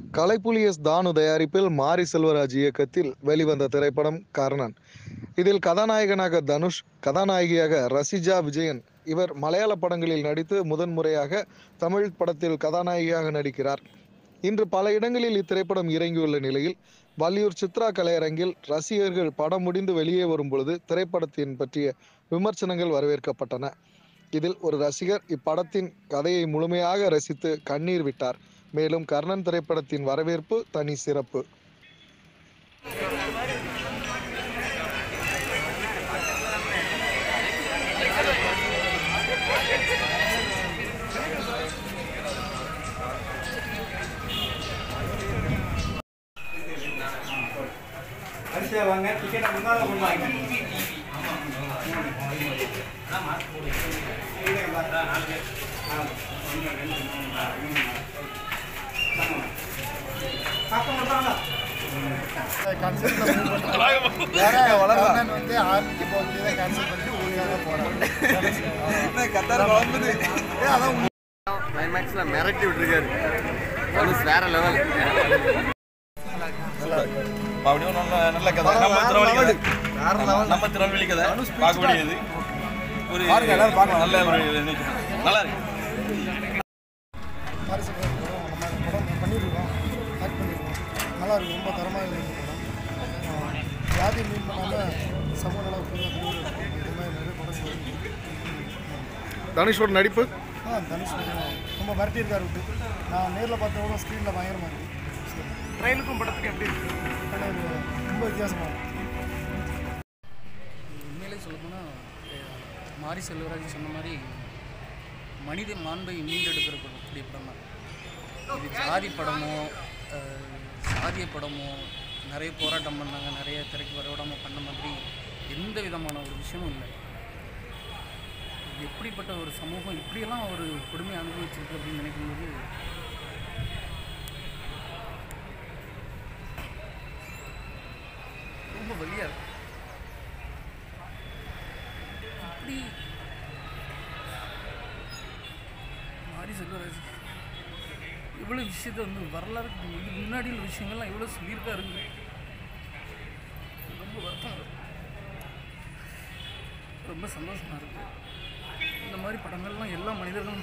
Kalaipuli S தானு தயாரிப்பில் மாரி செல்வராஜ் இயக்கத்தில் வெளிவந்த திரைப்படம் கர்ணன் இதில் கதாநாயகனாக தனுஷ் கதாநாயகியாக ரசிஜா விஜயன் இவர் மலையாள படங்களில் நடித்து முதன்முறையாக தமிழ் படத்தில் கதாநாயகியாக நடிக்கிறார் இன்று பல இடங்களில் இத்திரைப்படம் இறங்கியுள்ள நிலையில் வள்ளியூர் சித்ரா கலையரங்கில் ரசிகர்கள் படம் முடிந்து வெளியே வரும் பொழுது திரைப்படத்தின் பற்றிய விமர்சனங்கள் வரவேற்கப்பட்டன இதில் ஒரு ரசிகர் இப்படத்தின் கதையை முழுமையாக ரசித்து கண்ணீர் விட்டார் மேலும் கர்ணன் திரைப்படத்தின் வரவேற்பு தனி சிறப்பு அடுத்து வாங்க டிக்கெட்டை முன்னால் கொண்டு வாங்க கர்ணன் வந்து ஆர்மிக்கு போகிறதே கேன்சல் பண்ணிட்டு ஊருக்காக போகிறான் கிளைமேக்ஸில் மிரட்டி விட்டுருக்காரு தனுஷ் வேற லெவல் அப்படியும் நல்ல நல்ல கதை நம்ம திருவள்ளி கதை நம்ம திருவள்ளி கதை பார்க்க முடியாது ஒரு நல்ல ஒரு இது. நல்லா இருக்கு பாரிசு படம் நம்ம படம் பண்ணியிருக்கோம் ஆக்ட் பண்ணியிருக்கோம் நல்லா இருக்கும் ரொம்ப தரமாக இருந்தது படம் ஆஹ் ஜாதி மீன் பண்ணாமல் சமூக நல புரிதல் இது மாதிரி நிறைய படம் சொல்லி தனுஷோட நடிப்பு ஆ தனுஷ் கொஞ்சம் ரொம்ப மிரட்டியிருக்காரு விட்டு நான் நேரில் பார்த்த கூட ஸ்க்ரீனில் பயங்கரமாக இருக்கு ட்ரெயிலுக்கும் படத்துக்கு எப்படி இருக்கு ஆனால் இது ரொம்ப வித்தியாசமாக இருக்கு உண்மையிலே சொல்லப்போனால் மாரி செல்வராஜ் சொன்ன மாதிரி மனித மாண்பை மீண்டெடுக்கிற படம் கூடிய படம் தான் இது ஜாதி படமோ அஹ், சாதிய படமோ நிறைய போராட்டம் பண்ணாங்க நிறைய திரைக்கு வரவிடாமல் பண்ண மாதிரி எந்த விதமான ஒரு விஷயமும் இல்லை இது எப்படிப்பட்ட ஒரு சமூகம் இப்படியெல்லாம் ஒரு கொடுமையை அனுபவிச்சிருக்கு அப்படின்னு நினைக்கும்போது ரொம்ப வழியாக இருக்கு இப்படி மாரி செல்வராஜ் இவ்வளோ விஷயத்த வந்து வரலாறு இதுக்கு முன்னாடி உள்ள விஷயங்கள்லாம் எவ்வளோ சொல்லியிருக்காருங்க ரொம்ப வருத்தம் வருது. ரொம்ப சந்தோஷமாக இருக்குது இந்த மாதிரி படங்கள்லாம் எல்லா மனிதர்களும்